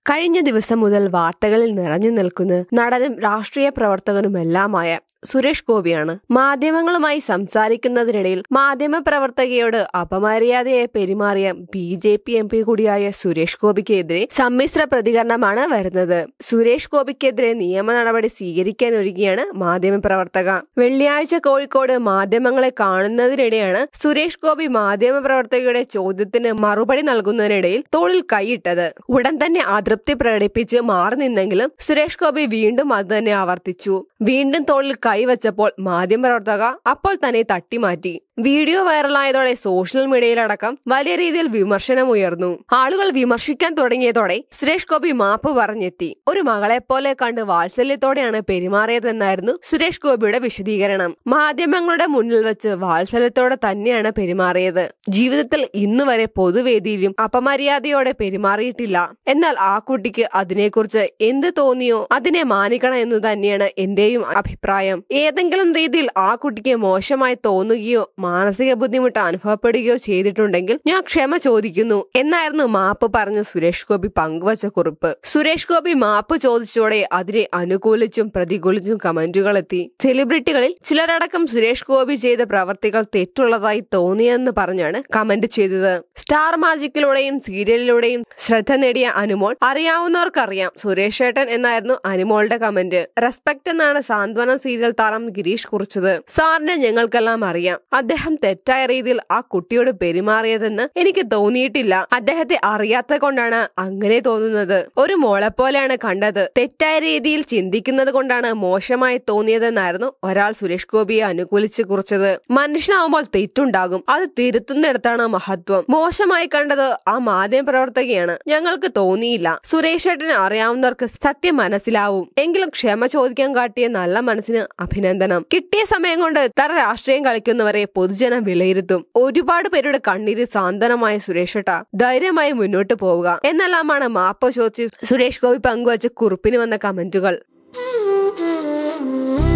കഴിഞ്ഞ ദിവസം മുതൽ വാർത്തകളിൽ നിറഞ്ഞു നിൽക്കുന്ന നടനും രാഷ്ട്രീയ പ്രവർത്തകനുമെല്ലാമായ സുരേഷ് ഗോപിയാണ് മാധ്യമങ്ങളുമായി സംസാരിക്കുന്നതിനിടയിൽ മാധ്യമപ്രവർത്തകയോട് അപമര്യാദയായി പെരുമാറിയ B J P M P കൂടിയായ സുരേഷ് ഗോപിക്കെതിരെ സമ്മിശ്ര പ്രതികരണമാണ് വരുന്നത് സുരേഷ് ഗോപിക്കെതിരെ നിയമ നടപടി സ്വീകരിക്കാൻ ഒരുങ്ങിയാണ് മാധ്യമപ്രവർത്തക വെള്ളിയാഴ്ച കോഴിക്കോട് മാധ്യമങ്ങളെ കാണുന്നതിനിടെയാണ് സുരേഷ് ഗോപി മാധ്യമപ്രവർത്തകയുടെ ചോദ്യത്തിന് മറുപടി നൽകുന്നതിനിടയിൽ തോളിൽ കൈയിട്ടത് ഉടൻ തന്നെ അതൃപ്തി പ്രകടിപ്പിച്ച് മാറി നിന്നെങ്കിലും സുരേഷ് ഗോപി വീണ്ടും അത് തന്നെ ആവർത്തിച്ചു വീണ്ടും തോളിൽ കൈവച്ചപ്പോൾ മാധ്യമപ്രവർത്തക അപ്പോൾ തന്നെ തട്ടിമാറ്റി വീഡിയോ വൈറലായതോടെ സോഷ്യൽ മീഡിയയിലടക്കം വലിയ രീതിയിൽ വിമർശനം ഉയർന്നു ആളുകൾ വിമർശിക്കാൻ തുടങ്ങിയതോടെ സുരേഷ് ഗോപി മാപ്പ് പറഞ്ഞെത്തി ഒരു മകളെ പോലെ കണ്ട് വാത്സല്യത്തോടെയാണ് പെരുമാറിയതെന്നായിരുന്നു സുരേഷ് ഗോപിയുടെ വിശദീകരണം മാധ്യമങ്ങളുടെ മുന്നിൽ വെച്ച് വാത്സല്യത്തോടെ തന്നെയാണ് പെരുമാറിയത് ജീവിതത്തിൽ ഇന്നു വരെ പൊതുവേദിയിലും അപമര്യാദയോടെ പെരുമാറിയിട്ടില്ല എന്നാൽ ആ കുട്ടിക്ക് അതിനെക്കുറിച്ച് എന്ത് തോന്നിയോ അതിനെ മാനിക്കണം എന്ന് തന്നെയാണ് എന്റെയും അഭിപ്രായം ഏതെങ്കിലും രീതിയിൽ ആ കുട്ടിക്ക് മോശമായി തോന്നുകയോ മാനസിക ബുദ്ധിമുട്ട് അനുഭവപ്പെടുകയോ ചെയ്തിട്ടുണ്ടെങ്കിൽ ഞാൻ ക്ഷമ ചോദിക്കുന്നു എന്നായിരുന്നു മാപ്പ് പറഞ്ഞ സുരേഷ് ഗോപി പങ്കുവച്ച കുറിപ്പ് സുരേഷ് ഗോപി മാപ്പ് ചോദിച്ചോടെ അതിനെ അനുകൂലിച്ചും പ്രതികൂലിച്ചും കമന്റുകൾ എത്തി സെലിബ്രിറ്റികളിൽ ചിലരടക്കം സുരേഷ് ഗോപി ചെയ്ത പ്രവർത്തികൾ തെറ്റുള്ളതായി തോന്നിയെന്ന് പറഞ്ഞാണ് കമന്റ് ചെയ്തത് സ്റ്റാർ മാജിക്കിലൂടെയും സീരിയലിലൂടെയും ശ്രദ്ധ നേടിയ അനുമോൾ അറിയാവുന്നവർക്കറിയാം സുരേഷ് ഏട്ടൻ എന്നായിരുന്നു അനുമോളുടെ കമന്റ് റെസ്പെക്ട് എന്നാണ് സാന്ത്വന സീരിയൽ താരം ഗിരീഷ് കുറിച്ചത് സാറിനെ ഞങ്ങൾക്കെല്ലാം അറിയാം അദ്ദേഹം തെറ്റായ രീതിയിൽ ആ കുട്ടിയോട് പെരുമാറിയതെന്ന് എനിക്ക് തോന്നിയിട്ടില്ല അദ്ദേഹത്തെ അറിയാത്ത കൊണ്ടാണ് അങ്ങനെ തോന്നുന്നത് ഒരു മോളെ പോലെയാണ് കണ്ടത് തെറ്റായ രീതിയിൽ ചിന്തിക്കുന്നത് കൊണ്ടാണ് മോശമായി തോന്നിയതെന്നായിരുന്നു ഒരാൾ സുരേഷ് ഗോപിയെ അനുകൂലിച്ച് കുറിച്ചത് മനുഷ്യനാവുമ്പോൾ തെറ്റുണ്ടാകും അത് തിരുത്തുന്നിടത്താണ് മഹത്വം മോശമായി കണ്ടത് ആ മാധ്യമ പ്രവർത്തകയാണ് ഞങ്ങൾക്ക് തോന്നിയില്ല സുരേഷ് ഏട്ടന് അറിയാവുന്നവർക്ക് സത്യം മനസ്സിലാവും എങ്കിലും ക്ഷമ ചോദിക്കാൻ കാട്ടിയ നല്ല മനസ്സിന് അഭിനന്ദനം കിട്ടിയ സമയം കൊണ്ട് തറ രാഷ്ട്രീയം കളിക്കുന്നവരെ പൊതുജനം വിലയിരുത്തും ഒരുപാട് പേരുടെ കണ്ണീര് സാന്ത്വനമായ സുരേഷ് ഏട്ട ധൈര്യമായി മുന്നോട്ട് പോവുക എന്നെല്ലാമാണ് മാപ്പ് ചോദിച്ച് സുരേഷ് ഗോപി പങ്കുവച്ച കുറിപ്പിന് വന്ന കമന്റുകൾ